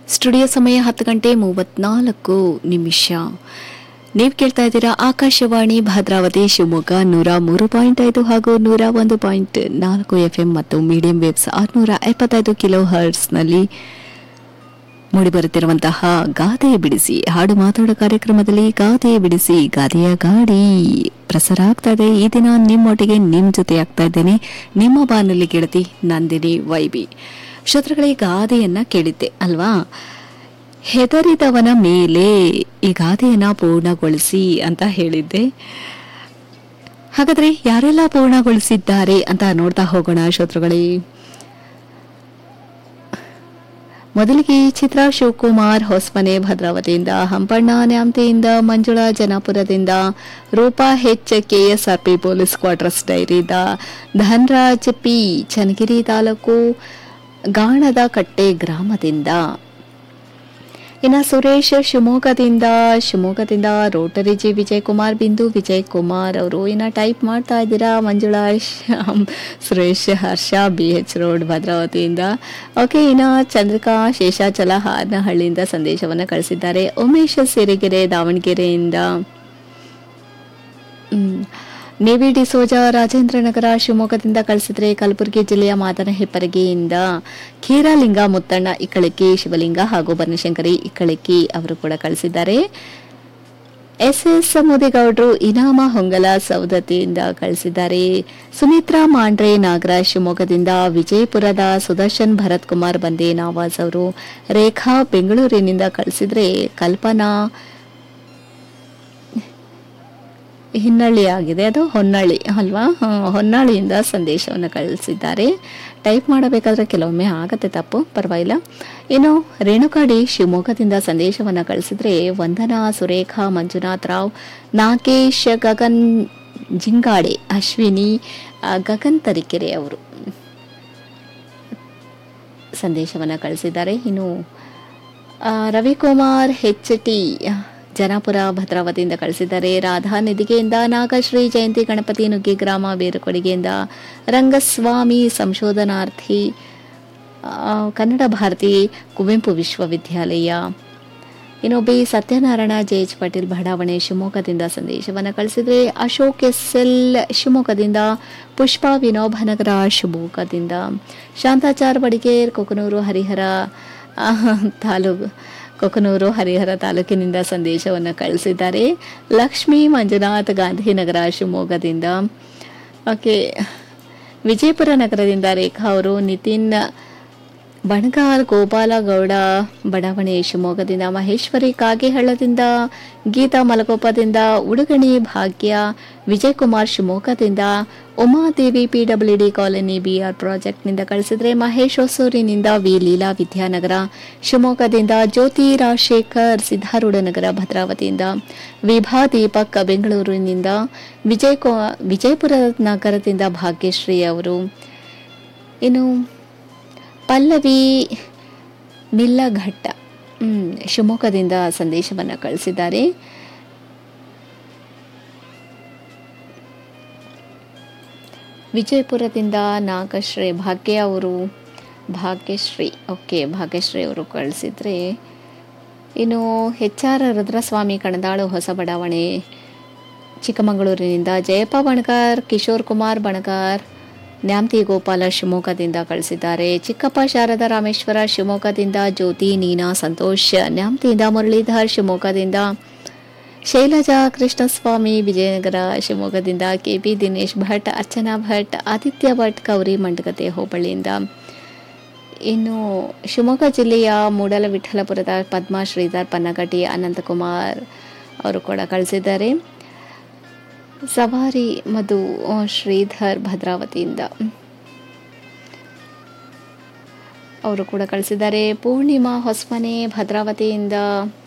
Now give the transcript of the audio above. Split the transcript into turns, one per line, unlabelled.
Studio ಸಮಯ ಹತ್ತು ಗಂಟೆ ಮೂವತ್ನಾಲ್ಕು ನಿಮಿಷ ನೀವು ಕೇಳ್ತಾ ಇದ್ದೀರಾ ಆಕಾಶವಾಣಿ ಭದ್ರಾವತಿ ಶಿವಮೊಗ್ಗ ನೂರ ಮೂರು ಪಾಯಿಂಟ್ ಐದು ಹಾಗೂ ನೂರ ಒಂದು ಪಾಯಿಂಟ್ ನಾಲ್ಕು ಎಫ್ ಎಂ ಮತ್ತು ಮೀಡಿಯಂ ವೇವ್ಸ್ ಆರುನೂರ ಎಪ್ಪತ್ತೈದು ಕಿಲೋ ಹರ್ಟ್ಸ್ನಲ್ಲಿ ಮೂಡಿಬರುತ್ತಿರುವಂತಹ ಗಾದೆ ಬಿಡಿಸಿ ಹಾಡು ಮಾತಾಡೋ ಕಾರ್ಯಕ್ರಮದಲ್ಲಿ ಗಾದೆ ಬಿಡಿಸಿ ಗಾದೆಯ ಗಾಡಿ ಪ್ರಸಾರ ಆಗ್ತಾ ಇದೆ ಈ ದಿನ ನಿಮ್ಮೊಟ್ಟಿಗೆ ನಿಮ್ಮ ಜೊತೆ ಆಗ್ತಾ ಇದ್ದೇನೆ ನಿಮ್ಮ ಬಾನುಲಿ ಗೆಳತಿ ನಂದಿನಿ ವೈಬಿ ಶ್ರೋತೃಗಳೇ ಗಾದೆಯನ್ನ ಕೇಳಿದ್ದೆ ಅಲ್ವಾ ಹೆದರಿದವನ ಮೇಲೆ ಈ ಗಾದೆಯನ್ನ ಪೂರ್ಣಗೊಳಿಸಿ ಅಂತ ಹೇಳಿದ್ದೆ ಹಾಗಾದ್ರೆ ಯಾರೆಲ್ಲ ಪೂರ್ಣಗೊಳಿಸಿದ್ದಾರೆ ಅಂತ ನೋಡ್ತಾ ಹೋಗೋಣ ಶ್ರೋತೃಗಳೇ ಮೊದಲಿಗೆ ಚಿತ್ರಾ ಶಿವಕುಮಾರ್ ಹೊಸಮನೆ ಭದ್ರಾವತಿಯಿಂದ ಹಂಪಣ್ಣ ನ್ಯಾಮತೆಯಿಂದ ಮಂಜುಳಾ ಜನಾಪುರದಿಂದ Roopa H KSRP police quarters ಡೈರಿಯಿಂದ ಧನರಾಜ್ ಪಿ ಚನ್ನಗಿರಿ ತಾಲೂಕು ಗಾಣದ ಕಟ್ಟೆ ಗ್ರಾಮದಿಂದ ಇನ್ನು ಸುರೇಶ್ ಶಿವಮೊಗ್ಗದಿಂದ ಶಿವಮೊಗ್ಗದಿಂದ ರೋಟರಿ ಜಿ ವಿಜಯ್ ಕುಮಾರ್ ಬಿಂದು ವಿಜಯ್ ಕುಮಾರ್ ಅವರು ಇನ್ನು ಟೈಪ್ ಮಾಡ್ತಾ ಇದ್ದೀರಾ Manjula Shyam Suresh Harsha B H road ಭದ್ರಾವತಿಯಿಂದ ಓಕೆ ಇನ್ನು ಚಂದ್ರಿಕಾ ಶೇಷಾಚಲ ಹಾರನಹಳ್ಳಿಯಿಂದ ಸಂದೇಶವನ್ನು ಕಳಿಸಿದ್ದಾರೆ ಉಮೇಶ್ ಸಿರಿಗೆರೆ ದಾವಣಗೆರೆಯಿಂದ ಹ್ಮ್. ನೇವಿ ಡಿಸೋಜ ರಾಜೇಂದ್ರನಗರ ಶಿವಮೊಗ್ಗದಿಂದ ಕಳಿಸಿದ್ರೆ ಕಲಬುರಗಿ ಜಿಲ್ಲೆಯ ಮಾದನ ಹೆಪ್ಪರಗಿಯಿಂದ ಖೀರಾಲಿಂಗ ಮುತ್ತಣ್ಣ ಇಕ್ಕಳಕ್ಕಿ ಶಿವಲಿಂಗ ಹಾಗೂ ಬನಶಂಕರಿ ಇಕ್ಕಳಕ್ಕಿ ಅವರು ಕೂಡ ಕಳಿಸಿದ್ದಾರೆ ಎಸ್ ಎಸ್ ಮುದಿಗೌಡರು ಇನಾಮ ಹೊಂಗಲ ಸೌದತ್ತಿಯಿಂದ ಕಳಿಸಿದ್ದಾರೆ ಸುಮಿತ್ರಾ ಮಾಂಡ್ರೆ ನಾಗರಾಜ್ ಶಿವಮೊಗ್ಗದಿಂದ ವಿಜಯಪುರದ ಸುದರ್ಶನ್ ಭರತ್ ಕುಮಾರ್ ಬಂದೆ ನವಾಜ್ ಅವರು ರೇಖಾ ಬೆಂಗಳೂರಿನಿಂದ ಕಳಿಸಿದ್ರೆ ಕಲ್ಪನಾ ಹಿನ್ನಳ್ಳಿ ಆಗಿದೆ ಅದು ಹೊನ್ನಳ್ಳಿ ಅಲ್ವಾ ಹ, ಹೊನ್ನಾಳಿಯಿಂದ ಸಂದೇಶವನ್ನು ಕಳಿಸಿದ್ದಾರೆ ಟೈಪ್ ಮಾಡಬೇಕಾದ್ರೆ ಕೆಲವೊಮ್ಮೆ ಆಗತ್ತೆ ತಪ್ಪು ಪರವಾಗಿಲ್ಲ ಇನ್ನು ರೇಣುಕಾಡಿ ಶಿವಮೊಗ್ಗದಿಂದ ಸಂದೇಶವನ್ನು ಕಳಿಸಿದ್ರೆ ವಂದನಾ ಸುರೇಖಾ ಮಂಜುನಾಥ್ ರಾವ್ ನಾಗೇಶ್ ಗಗನ್ ಜಿಂಗಾಡೆ ಅಶ್ವಿನಿ ಆ, ಗಗನ್ ತರೀಕೆರೆ ಅವರು ಸಂದೇಶವನ್ನು ಕಳಿಸಿದ್ದಾರೆ ಇನ್ನು ಆ, ರವಿಕುಮಾರ್ ಹೆಚ್ ಟಿ ಜನಾಪುರ ಭದ್ರಾವತಿಯಿಂದ ಕಳಿಸಿದ್ದಾರೆ ರಾಧಾ ನಿಧಿಗೆಯಿಂದ ನಾಗಶ್ರೀ ಜಯಂತಿ ಗಣಪತಿ ನುಗ್ಗಿ ಗ್ರಾಮ ಬೇರುಕೊಡುಗೆಯಿಂದ ರಂಗಸ್ವಾಮಿ ಸಂಶೋಧನಾರ್ಥಿ ಆ, ಕನ್ನಡ ಭಾರತಿ ಕುವೆಂಪು ವಿಶ್ವವಿದ್ಯಾಲಯ ಇನ್ನು B Satyanarayana J H Patil ಬಡಾವಣೆ ಶಿವಮೊಗ್ಗದಿಂದ ಸಂದೇಶವನ್ನು ಕಳಿಸಿದರೆ ಅಶೋಕ್ ಎಸ್ ಎಲ್ ಶಿವಮೊಗ್ಗದಿಂದ ಪುಷ್ಪಾ ವಿನೋಭನಗರ ಶಿವಮೊಗ್ಗದಿಂದ ಶಾಂತಾಚಾರ್ ಬಡಿಗೇರ್ ಕೊಕನೂರು ಹರಿಹರ ಆ, ತಾಲೂಕು ಕೊಕನೂರು ಹರಿಹರ ತಾಲೂಕಿನಿಂದ ಸಂದೇಶವನ್ನು ಕಳಿಸಿದ್ದಾರೆ ಲಕ್ಷ್ಮೀ ಮಂಜುನಾಥ್ ಗಾಂಧಿನಗರ ಶಿವಮೊಗ್ಗದಿಂದ ಓಕೆ ವಿಜಯಪುರ ನಗರದಿಂದ ರೇಖಾ ಅವರು ನಿತಿನ್ ಬಣಗಾರ್ ಗೋಪಾಲಗೌಡ ಬಡಾವಣೆ ಶಿವಮೊಗ್ಗದಿಂದ ಮಹೇಶ್ವರಿ ಕಾಗೆಹಳ್ಳದಿಂದ ಗೀತಾ ಮಲಗೋಪದಿಂದ ಉಡುಗಣಿ ಭಾಗ್ಯ ವಿಜಯ್ ಕುಮಾರ್ ಶಿವಮೊಗ್ಗದಿಂದ ಉಮಾದೇವಿ ಪಿಡಬ್ಲ್ಯೂಡಿ ಕಾಲೋನಿ ಬಿಆರ್ ಪ್ರಾಜೆಕ್ಟ್ನಿಂದ ಕಳಿಸಿದ್ರೆ ಮಹೇಶ್ ಹೊಸೂರಿನಿಂದ ವಿ ಲೀಲಾ ವಿದ್ಯಾನಗರ ಶಿವಮೊಗ್ಗದಿಂದ ಜ್ಯೋತಿ ರಾಜಶೇಖರ್ ಸಿದ್ಧಾರೂಢನಗರ ಭದ್ರಾವತಿಯಿಂದ ವಿಭಾ ದೀಪಕ್ ಬೆಂಗಳೂರಿನಿಂದ ವಿಜಯ್ ಕೊ ವಿಜಯಪುರ ನಗರದಿಂದ ಭಾಗ್ಯಶ್ರೀ ಅವರು ಇನ್ನು ಪಲ್ಲವಿ ಮಿಲ್ಲಘಟ್ಟ ಹ್ಮ್, ಶಿವಮೊಗ್ಗದಿಂದ ಸಂದೇಶವನ್ನು ಕಳಿಸಿದ್ದಾರೆ ವಿಜಯಪುರದಿಂದ ನಾಗಶ್ರೀ ಭಾಗ್ಯ ಅವರು ಭಾಗ್ಯಶ್ರೀ ಓಕೆ ಭಾಗ್ಯಶ್ರೀ ಅವರು ಕಳಿಸಿದ್ರೆ ಇನ್ನು ಎಚ್ ಆರ್ ರುದ್ರಸ್ವಾಮಿ ಕಣದಾಳು ಹೊಸ ಬಡಾವಣೆ ಚಿಕ್ಕಮಗಳೂರಿನಿಂದ ಜಯಪ್ಪ ಬಣಗಾರ್ ಕಿಶೋರ್ ಕುಮಾರ್ ಬಣಗಾರ್ ನ್ಯಾಮತಿ ಗೋಪಾಲ ಶಿವಮೊಗ್ಗದಿಂದ ಕಳಿಸಿದ್ದಾರೆ ಚಿಕ್ಕಪ್ಪ ಶಾರದಾ ರಾಮೇಶ್ವರ ಶಿವಮೊಗ್ಗದಿಂದ ಜ್ಯೋತಿ ನೀನಾ ಸಂತೋಷ್ ನ್ಯಾಮತಿಯಿಂದ ಮುರಳೀಧರ್ ಶಿವಮೊಗ್ಗದಿಂದ ಶೈಲಜಾ ಕೃಷ್ಣಸ್ವಾಮಿ ವಿಜಯನಗರ ಶಿವಮೊಗ್ಗದಿಂದ ಕೆಪಿ ದಿನೇಶ್ ಭಟ್ ಅರ್ಚನಾ ಭಟ್ ಆದಿತ್ಯ ಭಟ್ ಗೌರಿ ಮಂಡಗತೆ ಹೋಬಳಿಯಿಂದ ಇನ್ನು ಶಿವಮೊಗ್ಗ ಜಿಲ್ಲೆಯ ಮೂಡಲವಿಠಲಪುರದ ಪದ್ಮಾ ಶ್ರೀಧರ್ ಪನ್ನಗಟಿ ಅನಂತಕುಮಾರ್ ಅವರು ಕೂಡ ಕಳಿಸಿದ್ದಾರೆ ಸವಾರಿ ಮಧು ಆ, ಶ್ರೀಧರ್ ಭದ್ರಾವತಿಯಿಂದ ಅವರು ಕೂಡ ಕಳಿಸಿದ್ದಾರೆ ಪೂರ್ಣಿಮಾ ಹೊಸಮನೆ ಭದ್ರಾವತಿಯಿಂದ